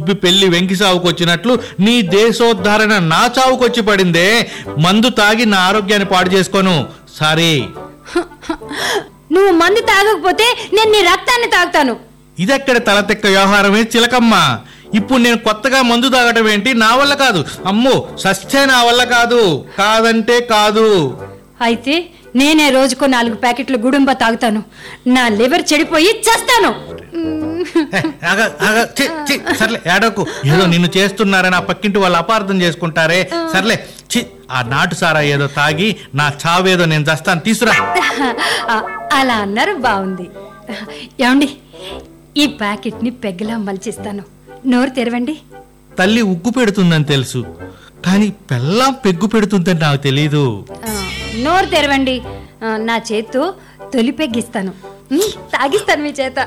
ఉబ్బి పెళ్లి వెంకి సావుకు వచ్చినట్లు నీ దేశోద్ధరణ నా చావుకొచ్చి పడిందే మందు తాగి నా ఆరోగ్యాన్ని పాడు చేసుకోను సారీ నువ్వు మందు తాగకపోతే నేను నీ రక్తాన్ని తాగుతాను ఇదెక్కడ తలతెక్క వ్యవహారమే చిలకమ్మ ఇప్పుడు నేను కొత్తగా మందు తాగటం ఏంటి నా వల్ల కాదు అమ్మో సస్తే నా వల్ల కాదు కాదంటే కాదు అయితే నేనే రోజుకో నాలుగు ప్యాకెట్లు గుడుంబ తాగుతాను నా లివర్ చెడిపోయి చస్తాను హే, ఆగ, ఆగ, ఛీ, ఛీ, సర్లే ఏడకు ఏదో నిన్ను చేస్తున్నారని ఆ పక్కింటి వాళ్ళు అపార్థం చేసుకుంటారే సర్లే ఛీ, ఆ నాటు సారా ఏదో తాగి నా చావేదో నేను చస్తాను తీసురా ఆ, అలా అన్నారు బాగుంది ఏమండి ఈ ప్యాకెట్ని పెగ్గలా మలిచిస్తాను నోరు తెరవండి తల్లి ఉగ్గు పెడుతుందని తెలుసు కానీ పెళ్ళాం పెగ్గు పెడుతుందని నాకు తెలీదు ఆ, నోరు తెరవండి ఆ, నా చేత్తో తొలి పెగ్గిస్తాను ఉమ్, తాగిస్తాను మీ చేత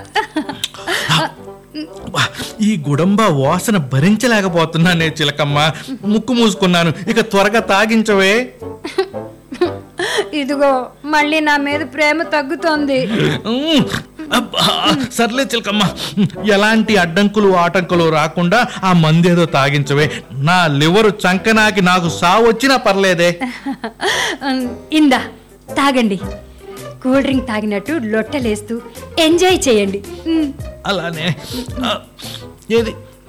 వా, ఈ గుడంబ వాసన భరించలేకపోతున్నానే చిలకమ్మ ముక్కు మూసుకున్నాను ఇక త్వరగా తాగించవే ఇదిగో మళ్ళీ నా మీద ప్రేమ తగ్గుతోంది ఉమ్, అబ్బా, సర్లే చిలకమ్మ ఎలాంటి అడ్డంకులు ఆటంకులు రాకుండా ఆ మందేదో తాగించవే నా లివరు చంకనాకి నాకు సావు వచ్చినా పర్లేదే ఉమ్, ఇందా తాగండి కూల్ డ్రింక్ తాగినట్టు లొట్టలేస్తూ ఎంజాయ్ చేయండి ఉమ్, అలానే ఆ, ఏది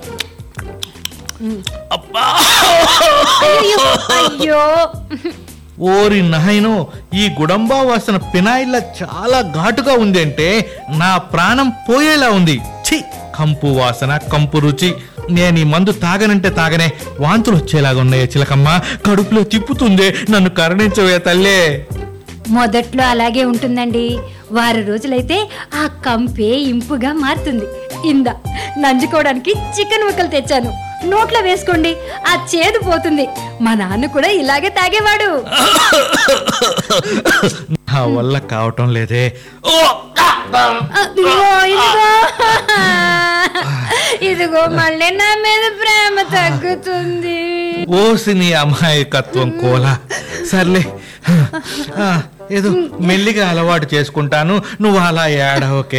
అబ్బా అయ్యో అయ్యో ఓరి నాయనో ఈ గుడంబా వాసన పినాయిల్లా చాలా ఘాటుగా ఉంది అంటే నా ప్రాణం పోయేలా ఉంది ఛీ కంపు వాసన కంపు రుచి నేను ఈ మందు తాగనంటే తాగనే వాంతులు వచ్చేలాగా ఉన్నాయే చిలకమ్మ కడుపులో తిప్పుతుందే నన్ను కరుణించవే తల్లే మొదట్లో అలాగే ఉంటుందండి వారం రోజులైతే ఆ కంపే ఇంపుగా మారుతుంది ఇందా నంజుకోవడానికి చికెన్ ముక్కలు తెచ్చాను నోట్లో వేసుకోండి ఆ చేదు పోతుంది మా నాన్న కూడా ఇలాగే తాగేవాడు నా వల్ల కావటం లేదే ఓ! అదిగో ఇదిగో ఇదిగో మళ్ళీ నా మీద ప్రేమ తగ్గుతుంది ఓసి నీ అమాయకత్వం కోలా సర్లే ఆ, ఏదో మెల్లిగా అలవాటు చేసుకుంటాను నువ్వు అలా ఏడవకే